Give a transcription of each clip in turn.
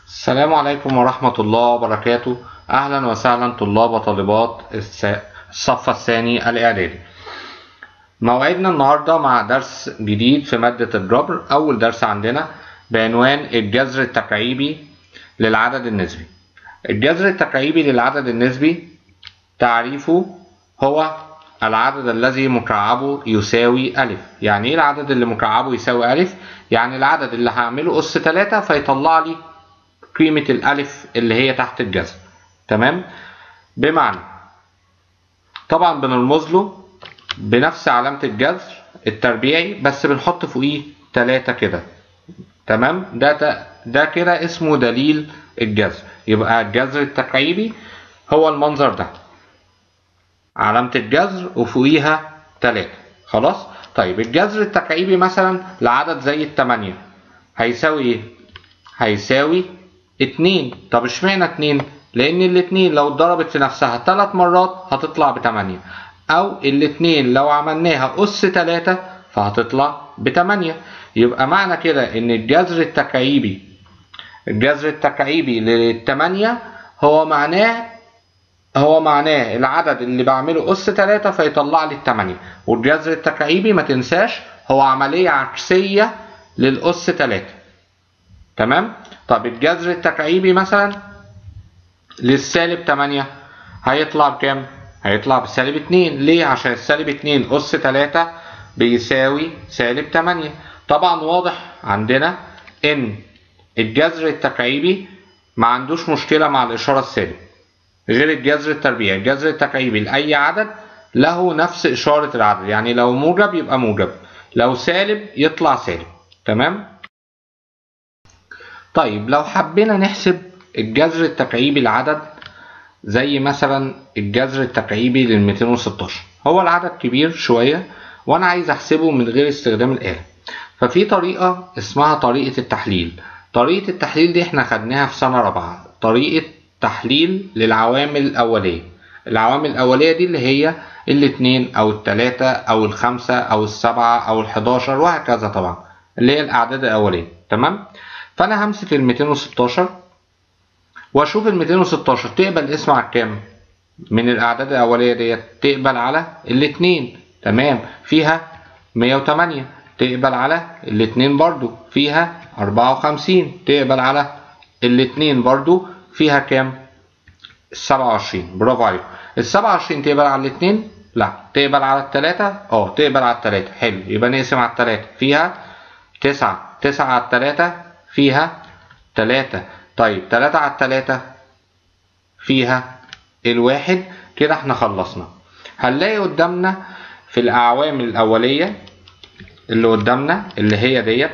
السلام عليكم ورحمة الله وبركاته أهلا وسهلا طلاب وطالبات الس- الصف الثاني الإعدادي موعدنا النهاردة مع درس جديد في مادة الجبر أول درس عندنا بعنوان الجذر التكعيبي للعدد النسبي الجذر التكعيبي للعدد النسبي تعريفه هو العدد الذي مكعبه يساوي ألف يعني إيه العدد اللي مكعبه يساوي ألف؟ يعني العدد اللي هعمله أس 3 فيطلع لي قيمة الألف اللي هي تحت الجذر تمام بمعنى طبعا بنرمز له بنفس علامة الجذر التربيعي بس بنحط فوقيه تلاتة كده تمام ده ت- ده كده اسمه دليل الجذر يبقى الجذر التكعيبي هو المنظر ده علامة الجذر وفوقيها تلاتة خلاص طيب الجذر التكعيبي مثلا لعدد زي التمانية هيساوي ايه هيساوي اتنين طب اشمعنى اتنين لان الاتنين لو اتضربت في نفسها تلات مرات هتطلع بتمانية او الاتنين لو عملناها اس تلاتة فهتطلع بتمانية يبقى معنى كده ان الجذر التكعيبي الجذر التكعيبي للتمانية هو معناه هو معناه العدد اللي بعمله أس 3 فيطلع لي التمانية والجذر التكعيبي ما تنساش هو عملية عكسية للأس 3 تمام طب الجذر التكعيبي مثلا للسالب 8 هيطلع بكام هيطلع بسالب 2 ليه عشان السالب 2 أس 3 بيساوي سالب 8 طبعا واضح عندنا ان الجذر التكعيبي ما عندوش مشكلة مع الإشارة السالب غير الجذر التربيعي الجذر التكعيبي لأي عدد له نفس إشارة العدد يعني لو موجب يبقى موجب لو سالب يطلع سالب تمام طيب لو حبينا نحسب الجذر التكعيبي لعدد زي مثلا الجذر التكعيبي لل 216 هو العدد كبير شوية وأنا عايز أحسبه من غير استخدام الآلة ففي طريقة اسمها طريقة التحليل طريقة التحليل دي احنا خدناها في سنة رابعة طريقة تحليل للعوامل الأولية العوامل الأولية دي اللي هي الاتنين أو التلاتة أو الخمسة أو السبعة أو الحداشر وهكذا طبعا اللي هي الأعداد الأولية تمام فأنا همسك ال 216 وأشوف ال 216 تقبل اسم على كام من الأعداد الأولية ديت تقبل على الاتنين تمام فيها 108 تقبل على الاتنين برضو فيها 54 تقبل على الاتنين برضو فيها كام 27 برافو عليكم ال 27 تقبل على الاتنين لا تقبل على التلاتة اه تقبل على التلاتة حلو يبقى نقسم على التلاتة فيها تسعة تسعة على التلاتة فيها تلاتة طيب تلاتة على التلاتة فيها الواحد كده احنا خلصنا هنلاقي قدامنا في الأعوامل الأولية اللي قدامنا اللي هي ديت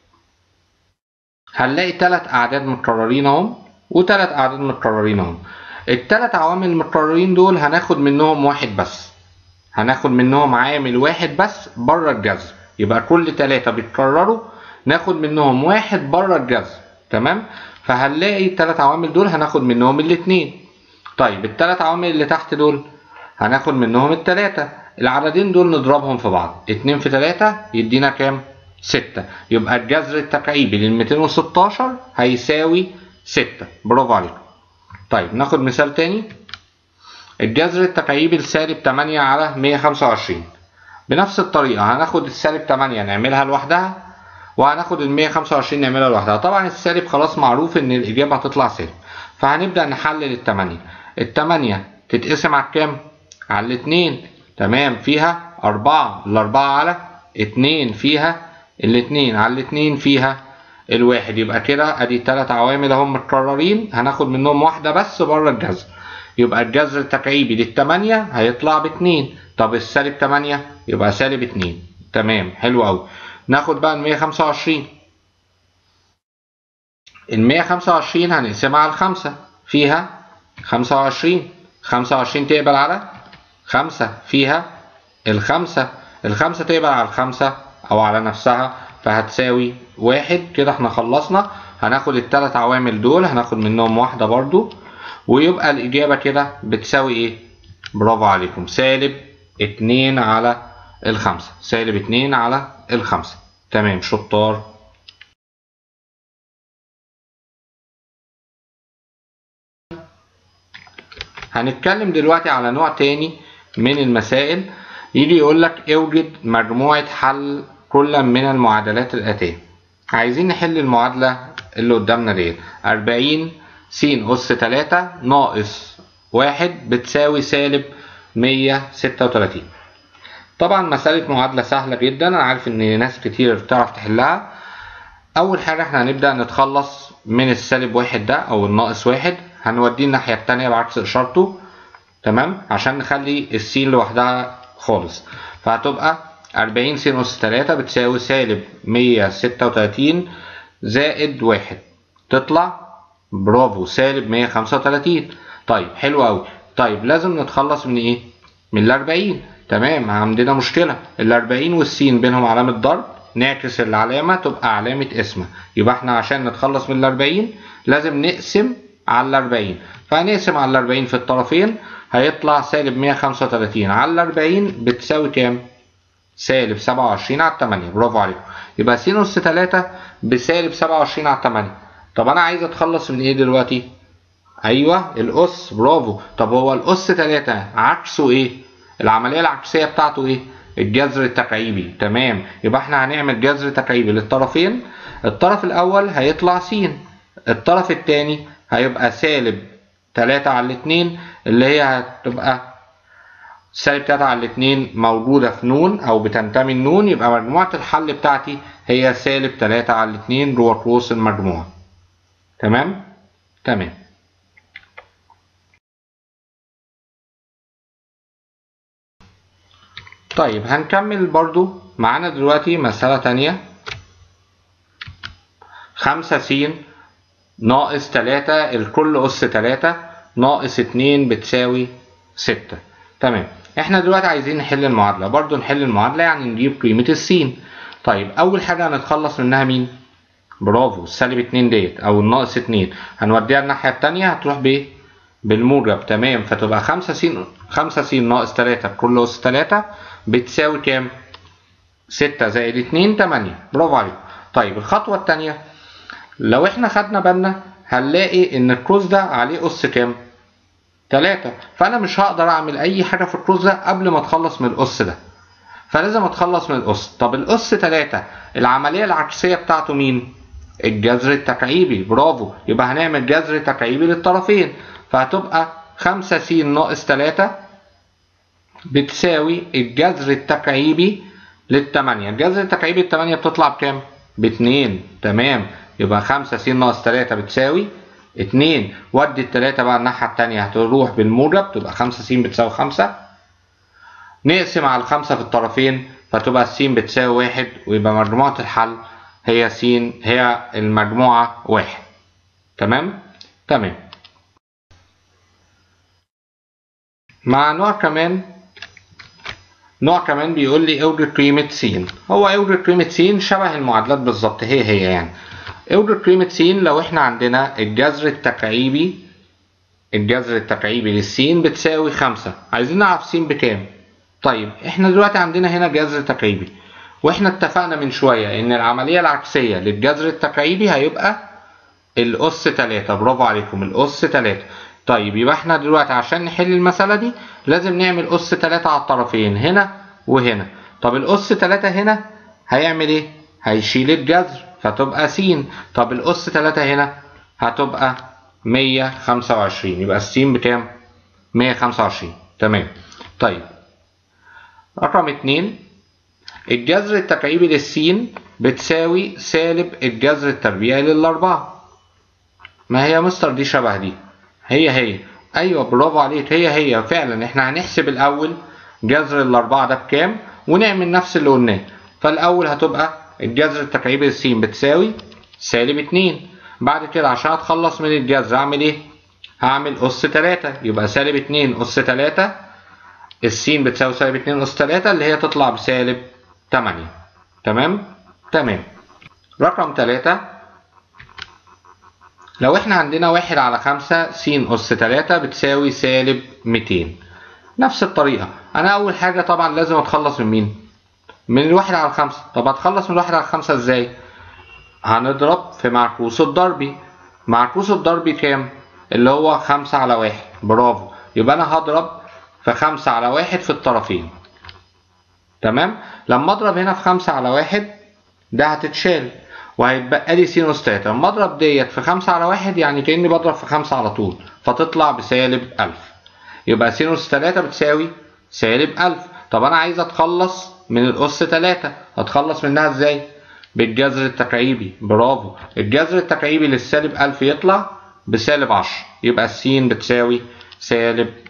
هنلاقي تلات أعداد متكررين اهم وتلات أعداد متكررين اهم التلات عوامل المتكررين دول هناخد منهم واحد بس هناخد منهم عامل واحد بس بره الجذر يبقى كل تلاتة بيتكرروا ناخد منهم واحد بره الجذر تمام فهنلاقي التلات عوامل دول هناخد منهم الاتنين طيب التلات عوامل اللي تحت دول هناخد منهم التلاتة العددين دول نضربهم في بعض اتنين في تلاتة يدينا كام ستة يبقى الجذر التكعيبي لل 216 هيساوي ستة برافو عليكم طيب ناخد مثال تاني الجذر التكعيبي لسالب 8 على 125 بنفس الطريقة هناخد السالب 8 نعملها لوحدها وهناخد ال 125 نعملها لوحدها طبعا السالب خلاص معروف ان الإجابة هتطلع سالب فهنبدأ نحلل التمانية التمانية تتقسم على كام؟ على الاتنين تمام فيها أربعة الأربعة على اتنين فيها الاتنين على الاتنين فيها الواحد يبقى كده ادي تلات عوامل اهم متكررين هناخد منهم واحدة بس بره الجذر يبقى الجذر التكعيبي للتمانية هيطلع باتنين طب السالب تمانية يبقى سالب اتنين تمام حلو أوي ناخد بقى المية خمسة وعشرين المية خمسة وعشرين هنقسمها على الخمسة فيها خمسة وعشرين خمسة وعشرين تقبل على خمسة فيها الخمسة الخمسة تقبل على الخمسة أو على نفسها فهتساوي واحد كده احنا خلصنا هناخد التلات عوامل دول هناخد منهم واحدة برضو ويبقى الإجابة كده بتساوي إيه؟ برافو عليكم سالب اتنين على الخمسة سالب اتنين على الخمسة تمام شطار هنتكلم دلوقتي على نوع تاني من المسائل يجي يقول لك اوجد مجموعة حل كل من المعادلات الآتية عايزين نحل المعادلة اللي قدامنا ديت 40 س أس 3 ناقص واحد بتساوي سالب 136 طبعا مسألة معادلة سهلة جدا أنا عارف إن ناس كتير بتعرف تحلها أول حاجة إحنا هنبدأ نتخلص من السالب واحد ده أو الناقص واحد هنوديه الناحية التانية بعكس إشارته تمام عشان نخلي السين لوحدها خالص فهتبقى 40 س أس 3 بتساوي سالب 136 زائد واحد تطلع برافو سالب 135 طيب حلو أوي طيب لازم نتخلص من إيه؟ من ال 40 تمام عندنا مشكلة ال 40 والسين بينهم علامة ضرب نعكس العلامة تبقى علامة قسمة يبقى احنا عشان نتخلص من ال 40 لازم نقسم على ال 40 فهنقسم على ال 40 في الطرفين هيطلع سالب 135 على ال 40 بتساوي كام؟ سالب 27 على 8 برافو عليكم يبقى س أس 3 بسالب 27 على 8 طب أنا عايز أتخلص من إيه دلوقتي؟ أيوه الأس برافو طب هو الأس 3 عكسه إيه؟ العملية العكسية بتاعته إيه؟ الجذر التكعيبي تمام يبقى احنا هنعمل جذر تكعيبي للطرفين الطرف الأول هيطلع س الطرف الثاني هيبقى سالب 3 على 2 اللي هي هتبقى سالب 3 على 2 موجودة في نون أو بتنتمي النون يبقى مجموعة الحل بتاعتي هي سالب 3 على 2 جوه قوس المجموعة تمام؟ تمام طيب هنكمل برضو معانا دلوقتي مسألة تانية خمسة س ناقص تلاتة الكل أس تلاتة ناقص اتنين بتساوي ستة تمام احنا دلوقتي عايزين نحل المعادلة برضو نحل المعادلة يعني نجيب قيمة السين طيب أول حاجة هنتخلص منها مين؟ برافو السالب اتنين ديت أو الناقص اتنين هنوديها الناحية التانية هتروح بإيه؟ بالموجب تمام فتبقى خمسة س خمسة س ناقص تلاتة كل أس تلاتة بتساوي كام؟ ستة زائد اتنين تمانية برافو عليكم طيب الخطوة التانية لو احنا خدنا بالنا هنلاقي ان القوس ده عليه أس كام؟ تلاتة فأنا مش هقدر أعمل أي حاجة في القوس ده قبل ما أتخلص من الأس ده فلازم أتخلص من الأس طب الأس تلاتة العملية العكسية بتاعته مين؟ الجذر التكعيبي برافو يبقى هنعمل جذر تكعيبي للطرفين فهتبقى خمسة س ناقص تلاتة بتساوي الجذر التكعيبي للتمانية الجذر التكعيبي للتمانية بتطلع بكام؟ باتنين تمام يبقى خمسة س ناقص تلاتة بتساوي اتنين ودي التلاتة بقى الناحية التانية هتروح بالموجب تبقى خمسة س بتساوي خمسة نقسم على الخمسة في الطرفين فتبقى الس بتساوي واحد ويبقى مجموعة الحل هي س هي المجموعة واحد تمام؟ تمام مع نوع كمان نوع كمان بيقول لي اوجد قيمة س هو اوجد قيمة س شبه المعادلات بالظبط هي هي يعني اوجد قيمة س لو احنا عندنا الجذر التكعيبي الجذر التكعيبي للسين بتساوي خمسة عايزين نعرف س بكام طيب احنا دلوقتي عندنا هنا جذر تكعيبي واحنا اتفقنا من شوية ان العملية العكسية للجذر التكعيبي هيبقى الأس تلاتة برافو عليكم الأس تلاتة طيب يبقى احنا دلوقتي عشان نحل المسألة دي لازم نعمل أس تلاتة على الطرفين هنا وهنا طب الأس تلاتة هنا هيعمل ايه؟ هيشيل الجذر فتبقى س طب الأس تلاتة هنا هتبقى مية خمسة وعشرين يبقى السين بكام؟ مية خمسة وعشرين تمام طيب رقم اتنين الجذر التكعيبي للسين بتساوي سالب الجذر التربيعي للأربعة ما هي مستر دي شبه دي هي هي ايوه برافو عليك هي هي فعلا احنا هنحسب الاول جذر الاربعه ده بكام ونعمل نفس اللي قلناه فالاول هتبقى الجذر التكعيبي للسين بتساوي سالب اتنين بعد كده عشان اتخلص من الجذر اعمل ايه هعمل اس تلاتة يبقى سالب اتنين اس تلاتة السين بتساوي سالب اتنين اس تلاتة اللي هي تطلع بسالب تمانية تمام تمام رقم تلاتة لو احنا عندنا واحد على خمسة س أس تلاتة بتساوي سالب ميتين نفس الطريقة أنا أول حاجة طبعا لازم أتخلص من مين؟ من الواحد على الخمسة طب أتخلص من الواحد على الخمسة إزاي؟ هنضرب في معكوس الضربي معكوس الضربي كام؟ اللي هو خمسة على واحد برافو يبقى أنا هضرب في خمسة على واحد في الطرفين تمام لما أضرب هنا في خمسة على واحد ده هتتشال وهيتبقى لي سينوس تلاتة لما أضرب ديت في خمسة على واحد يعني كأني بضرب في خمسة على طول فتطلع بسالب ألف يبقى سينوس تلاتة بتساوي سالب ألف طب أنا عايز أتخلص من الأس تلاتة أتخلص منها إزاي؟ بالجذر التكعيبي برافو الجذر التكعيبي للسالب ألف يطلع بسالب عشرة يبقى السين بتساوي سالب